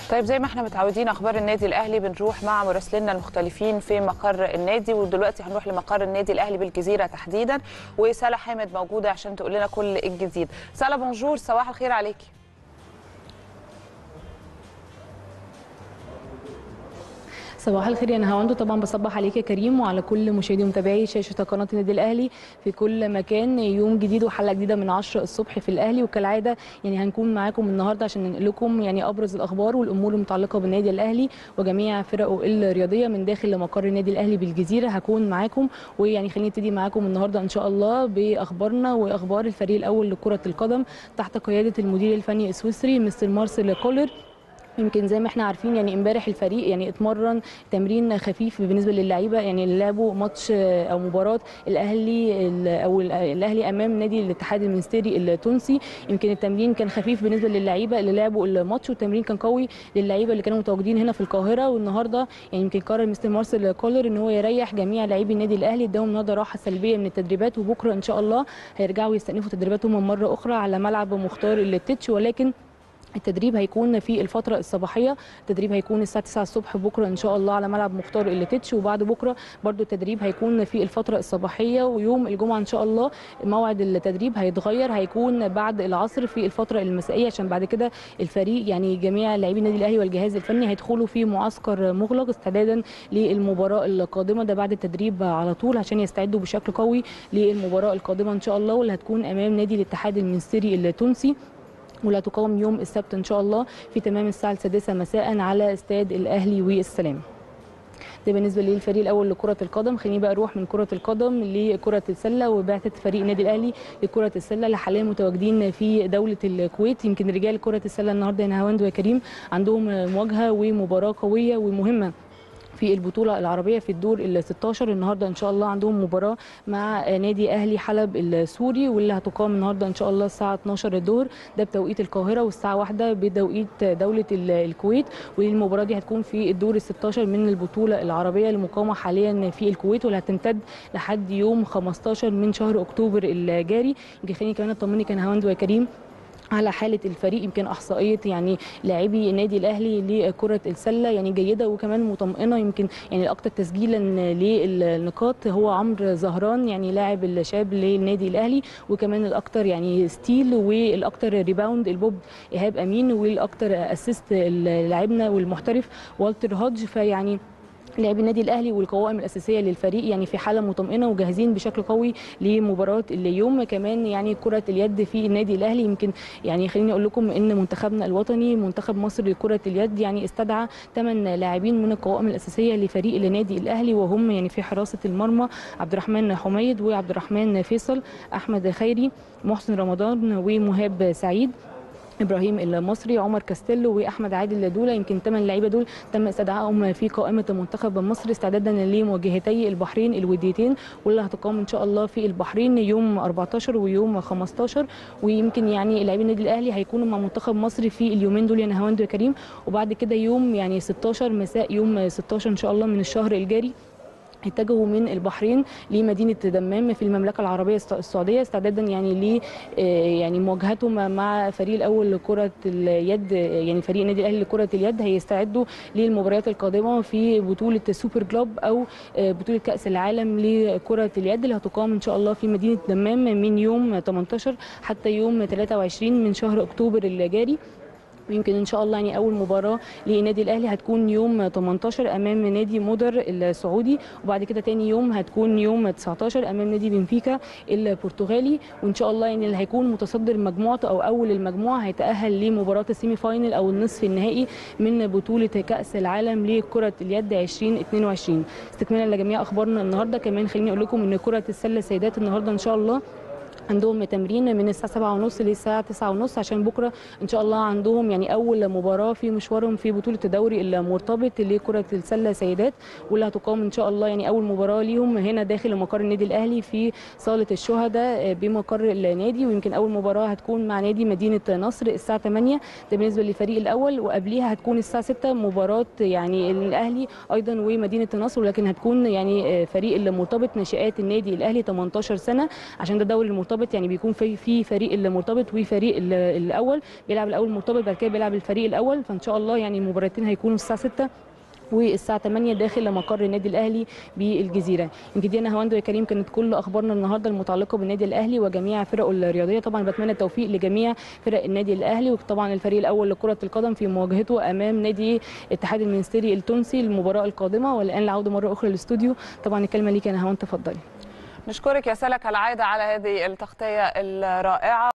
طيب زي ما احنا متعودين اخبار النادي الاهلي بنروح مع مراسلينا المختلفين في مقر النادي ودلوقتي هنروح لمقر النادي الاهلي بالجزيره تحديدا وساله حامد موجوده عشان تقول لنا كل الجديد ساله بونجور صباح الخير عليكي صباح الخير يا نهاوندو طبعا بصبح عليك يا كريم وعلى كل مشاهدي ومتابعي شاشه قناه النادي الاهلي في كل مكان يوم جديد وحلقه جديده من 10 الصبح في الاهلي وكالعاده يعني هنكون معاكم النهارده عشان ننقل لكم يعني ابرز الاخبار والامور المتعلقه بالنادي الاهلي وجميع فرقه الرياضيه من داخل مقر النادي الاهلي بالجزيره هكون معاكم ويعني خلينا نبتدي معاكم النهارده ان شاء الله باخبارنا واخبار الفريق الاول لكره القدم تحت قياده المدير الفني السويسري مستر مارسيل كولر يمكن زي ما احنا عارفين يعني امبارح الفريق يعني اتمرن تمرين خفيف بالنسبه للعيبه يعني اللي لعبوا ماتش او مباراه الاهلي او الاهلي امام نادي الاتحاد المنستيري التونسي يمكن التمرين كان خفيف بالنسبه للعيبه اللي لعبوا الماتش والتمرين كان قوي للعيبه اللي كانوا متواجدين هنا في القاهره والنهارده يعني يمكن قرر مستر مارسيل كولر ان هو يريح جميع لاعبي النادي الاهلي اداهم النهارده راحه سلبيه من التدريبات وبكره ان شاء الله هيرجعوا يستأنفوا تدريباتهم مره اخرى على ملعب مختار التتش ولكن التدريب هيكون في الفترة الصباحية التدريب هيكون الساعة 9 الصبح بكرة إن شاء الله على ملعب مختار الليتتش وبعد بكرة برضو التدريب هيكون في الفترة الصباحية ويوم الجمعة إن شاء الله موعد التدريب هيتغير هيكون بعد العصر في الفترة المسائية عشان بعد كده الفريق يعني جميع لاعبي النادي الأهلي والجهاز الفني هيدخلوا في معسكر مغلق استعدادا للمباراة القادمة ده بعد التدريب على طول عشان يستعدوا بشكل قوي للمباراة القادمة إن شاء الله واللي هتكون أمام نادي الاتحاد المنستيري التونسي ولا تقام يوم السبت ان شاء الله في تمام الساعه السادسه مساء على استاد الاهلي والسلام ده بالنسبه للفريق الاول لكره القدم خليني بقى اروح من كره القدم لكره السله وبعثه فريق النادي الاهلي لكره السله اللي حاليا متواجدين في دوله الكويت يمكن رجال كره السله النهارده نهاوند وكريم عندهم مواجهه ومباراه قويه ومهمه في البطوله العربيه في الدور ال 16 النهارده ان شاء الله عندهم مباراه مع نادي اهلي حلب السوري واللي هتقام النهارده ان شاء الله الساعه 12 الظهر ده بتوقيت القاهره والساعه 1 بتوقيت دوله الكويت والمباراه دي هتكون في الدور ال 16 من البطوله العربيه المقامه حاليا في الكويت واللي هتمتد لحد يوم 15 من شهر اكتوبر الجاري يمكن خليني كمان اطمنك كان هوند وكريم على حاله الفريق يمكن احصائيه يعني لاعبي النادي الاهلي لكره السله يعني جيده وكمان مطمئنه يمكن يعني الاكثر تسجيلا للنقاط هو عمرو زهران يعني لاعب الشاب للنادي الاهلي وكمان الاكثر يعني ستيل والاكثر ريباوند البوب ايهاب امين والاكثر اسيست لاعبنا والمحترف والتر هودج فيعني لاعبي النادي الاهلي والقوائم الاساسيه للفريق يعني في حاله مطمئنه وجاهزين بشكل قوي لمباراه اليوم كمان يعني كره اليد في النادي الاهلي يمكن يعني خليني اقول لكم ان منتخبنا الوطني منتخب مصر لكره اليد يعني استدعى ثمان لاعبين من القوائم الاساسيه لفريق النادي الاهلي وهم يعني في حراسه المرمى عبد الرحمن حميد وعبد الرحمن فيصل احمد خيري محسن رمضان ومهاب سعيد ابراهيم المصري عمر كاستيلو واحمد عادل دوله يمكن ثمان لعيبه دول تم استدعائهم في قائمه منتخب مصر استعدادا لمواجهتي البحرين الوديتين واللي هتقام ان شاء الله في البحرين يوم 14 ويوم 15 ويمكن يعني لاعبي النادي الاهلي هيكونوا مع منتخب مصر في اليومين دول يا نهاوند وكريم وبعد كده يوم يعني 16 مساء يوم 16 ان شاء الله من الشهر الجاري اتجهوا من البحرين لمدينه دمام في المملكه العربيه السعوديه استعدادا يعني ل يعني مواجهتهم مع فريق الاول لكره اليد يعني فريق النادي الاهلي لكره اليد هيستعدوا للمباريات القادمه في بطوله سوبر كلوب او بطوله كاس العالم لكره اليد اللي هتقام ان شاء الله في مدينه دمام من يوم 18 حتى يوم 23 من شهر اكتوبر الجاري ويمكن ان شاء الله يعني اول مباراه للنادي الاهلي هتكون يوم 18 امام نادي مودر السعودي وبعد كده تاني يوم هتكون يوم 19 امام نادي بنفيكا البرتغالي وان شاء الله يعني اللي هيكون متصدر مجموعته او اول المجموعه هيتاهل لمباراه السيمي فاينل او النصف النهائي من بطوله كاس العالم لكره اليد 2022 استكمالا لجميع اخبارنا النهارده كمان خليني اقول لكم ان كره السله سيدات النهارده ان شاء الله عندهم تمرين من الساعه 7:30 للساعه 9:30 عشان بكره ان شاء الله عندهم يعني اول مباراه في مشوارهم في بطوله الدوري المرتبط لكره السله سيدات واللي هتقام ان شاء الله يعني اول مباراه ليهم هنا داخل مقر النادي الاهلي في صاله الشهداء بمقر النادي ويمكن اول مباراه هتكون مع نادي مدينه نصر الساعه 8 ده بالنسبه للفريق الاول وقبليها هتكون الساعه 6 مباراه يعني الاهلي ايضا ومدينه نصر ولكن هتكون يعني فريق المرتبط ناشئات النادي الاهلي 18 سنه عشان ده دوري المرتبط المرتبط يعني بيكون في في فريق المرتبط وفريق ال- الاول بيلعب الاول مرتبط بعد كده بيلعب الفريق الاول فان شاء الله يعني المباراتين هيكونوا الساعه 6 والساعه 8 داخل مقر النادي الاهلي بالجزيره يمكن دي انا هواندو يا كريم كانت كل اخبارنا النهارده المتعلقه بالنادي الاهلي وجميع فرقه الرياضيه طبعا بتمنى التوفيق لجميع فرق النادي الاهلي وطبعا الفريق الاول لكره القدم في مواجهته امام نادي اتحاد المنستيري التونسي المباراه القادمه والان العوده مره اخرى للاستوديو طبعا الكلمه ليك انا هوان تفضلي نشكرك يا سلا كالعاده على هذه التغطيه الرائعه